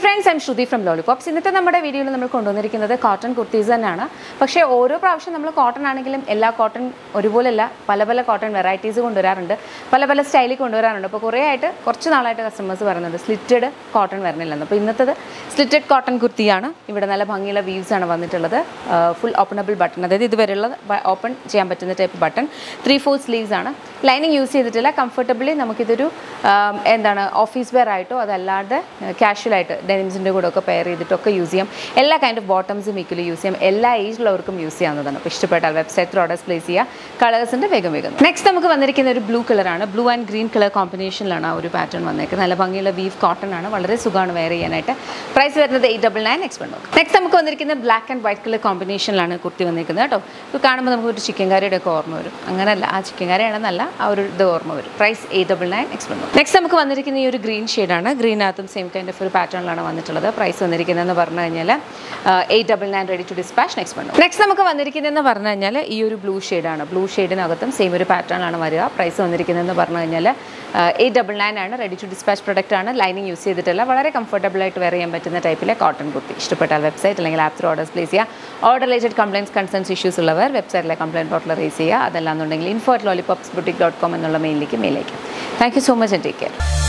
friends I'm Shruti from Lollipops ഇന്നത്തെ നമ്മുടെ വീഡിയോയിൽ നമ്മൾ കൊണ്ടുവന്നിരിക്കുന്നത് കോട്ടൺ കുർത്തീസ് തന്നെയാണ് പക്ഷേ ഓരോ പ്രാവശ്യം നമ്മൾ കോട്ടൺ ആണെങ്കിലും എല്ലാ കോട്ടൺ ഒരുപോലെയല്ല പല പല കോട്ടൺ വെറൈറ്റീസ് കൊണ്ടുവരാറുണ്ട് പല പല സ്റ്റൈലിൽ കൊണ്ടുവരാറുണ്ട് അപ്പോൾ കുറേ ആയിട്ട് കുറച്ച് നാളായിട്ട് കസ്റ്റമേഴ്സ് പറയുന്നുണ്ട് സ്ലിറ്റഡ് കോട്ടൺ വരണില്ലെന്ന് അപ്പോൾ ഇന്നത്തത് സ്ലിറ്റഡ് കോട്ടൺ കുർത്തിയാണ് ഇവിടെ നല്ല ഭംഗിയുള്ള വീവ്സ് ആണ് വന്നിട്ടുള്ളത് ഫുൾ ഓപ്പണബിൾ ബട്ടൺ അതായത് ഇതുവരെയുള്ള ഓപ്പൺ ചെയ്യാൻ പറ്റുന്ന type button three four sleeves ആണ് ലൈനിങ് യൂസ് ചെയ്തിട്ടില്ല കംഫർട്ടബിളി നമുക്കിതൊരു ആം, എന്താണ് ഓഫീസ് വെയർ ആയിട്ടോ അതല്ലാതെ കാഷ്വൽ ആയിട്ട് ഡെനിംസിൻ്റെ കൂടെ ഒക്കെ പെയർ ചെയ്തിട്ടൊക്കെ യൂസ് ചെയ്യാം എല്ലാ കൈൻഡ് ഓഫ് ബോട്ടംസും ഈക്വലി യൂസ് ചെയ്യാം എല്ലാ ഏജിലുള്ളവർക്കും യൂസ് ചെയ്യാവുന്നതാണ് അപ്പോൾ ഇഷ്ടപ്പെട്ടാൽ വെബ്സൈറ്റിൽ ഓർഡേഴ്സ് പ്ലേസ് ചെയ്യുക കളേഴ്സിൻ്റെ വേഗം വേഗം നെക്സ്റ്റ് നമുക്ക് വന്നിരിക്കുന്ന ഒരു ബ്ലൂ കളറാണ് ബ്ലൂ ആൻഡ് ഗ്രീൻ കളർ കോമ്പിനേഷനിലാണ് ആ ഒരു പാറ്റേൺ വന്നേക്കുന്നത് നല്ല ഭംഗിയുള്ള വീവ് കോട്ടൺ ആണ് വളരെ സുഖമാണ് വെയർ ചെയ്യാനായിട്ട് പ്രൈസ് വരുന്നത് എയ്റ്റ് ഡബിൾ നയൻ നെക്സ്റ്റ് വന്നു നെക്സ്റ്റ് നമുക്ക് വന്നിരിക്കുന്ന ബ്ലാക്ക് ആൻഡ് വൈറ്റ് കളർ കോമ്പിനേഷനിലാണ് കുർത്തി വന്നിരിക്കുന്നത് കേട്ടോ ഇത് കാണുമ്പോൾ നമുക്ക് ഒരു ചിക്കൻ കറിയുടെ ഒക്കെ ഓർമ്മ വരും അങ്ങനെയല്ല ആ ചിക്കൻ കറിയാണെന്നല്ല ആ ഒരു ഇത് ഓർമ്മ വരും price eight double nine next വന്നു നെക്സ്റ്റ് നമുക്ക് വന്നിരിക്കുന്ന ഈ ഒരു ഗ്രീൻ ഷെയ്ഡാണ് ഗ്രീനകത്തും സെയിം കൈൻഡ് ഓഫ് ഒരു പാറ്റേണിലാണ് വന്നിട്ടുള്ളത് പ്രൈസ് വന്നിരിക്കുന്നതെന്ന് പറഞ്ഞു കഴിഞ്ഞാൽ eight double nine ready to dispatch next വന്നു നെക്സ്റ്റ് നമുക്ക് വന്നിരിക്കുന്നതെന്ന് പറഞ്ഞു കഴിഞ്ഞാൽ ഈ ഒരു ബ്ലൂ ഷെയ്ഡാണ് ബ്ലൂ ഷെയ്ഡിനകത്തും സെയിം ഒരു പാറ്റേണിലാണ് വരിക പ്രൈസ് വന്നിരിക്കുന്നതെന്ന് പറഞ്ഞു കഴിഞ്ഞാൽ എയ്റ്റ് ഡബിൾ നയൻ ആണ് റെഡി ടു ഡിസ്പാച്ച് പ്രൊഡക്റ്റ് ആണ് ലൈനിങ് യൂസ് ചെയ്തിട്ടില്ല വളരെ കംഫർട്ടബിൾ ആയിട്ട് വെയർ ചെയ്യാൻ പറ്റുന്ന ടൈപ്പിലെ കോട്ടൺ കുർത്തി ഇഷ്ടപ്പെട്ടാൽ വെബ്സൈറ്റ് അല്ലെങ്കിൽ ആപ്പ് ത്രൂ ഓർഡേഴ്സ് പ്ലേസ് ചെയ്യുക order related complains concerns issues ഉള്ളവർ വെബ്സൈറ്റിലെ കംപ്ലയിൻറ്റ് പോർട്ടൽ റേസ് ചെയ്യുക അതല്ലാന്നുണ്ടെങ്കിൽ info at Lollipops boutique dot com എന്നുള്ള മെയിലിലേക്ക് മെയിലേക്ക് thank you so much and take care